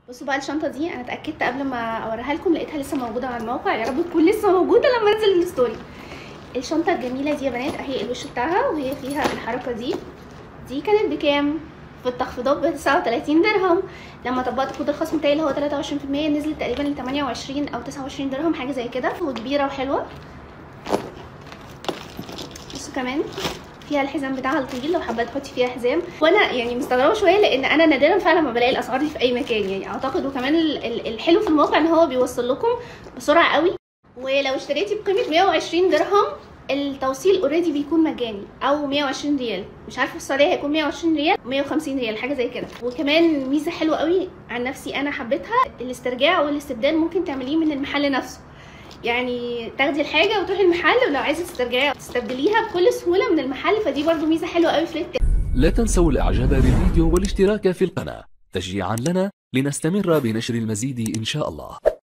بصوا بقى الشنطه دي انا اتاكدت قبل ما اوريها لكم لقيتها لسه موجوده على الموقع يا رب تكون لسه موجوده لما انزل الستوري الشنطه الجميله دي يا بنات اهي الوش بتاعها وهي فيها الحركه دي دي كانت بكام في التخفيضات ب 39 درهم لما طبقت كود الخصم بتاعي اللي هو 23% نزلت تقريبا ل 28 او 29 درهم حاجه زي كده وكبيره وحلوه بصوا كمان فيها الحزام بتاعها الطويل لو حابه تحطي فيها حزام وانا يعني مستغربه شويه لان انا نادرا فعلا ما بلاقي الاسعار دي في اي مكان يعني اعتقد وكمان ال- ال- الحلو في الموقع ان هو بيوصل لكم بسرعه قوي ولو اشتريتي بقيمه 120 درهم التوصيل اوريدي بيكون مجاني او 120 ريال مش عارفه في السعوديه هيكون 120 ريال 150 ريال حاجه زي كده وكمان ميزه حلوه قوي عن نفسي انا حبيتها الاسترجاع والاستبدال ممكن تعمليه من المحل نفسه يعني تاخدي الحاجه وتروحي المحل ولو عايزه تسترجعيها تستبدليها بكل سهوله من المحل فدي برضو ميزه حلوه قوي في الريت لا تنسوا الاعجاب بالفيديو والاشتراك في القناة تشجيعا لنا لنستمر بنشر المزيد ان شاء الله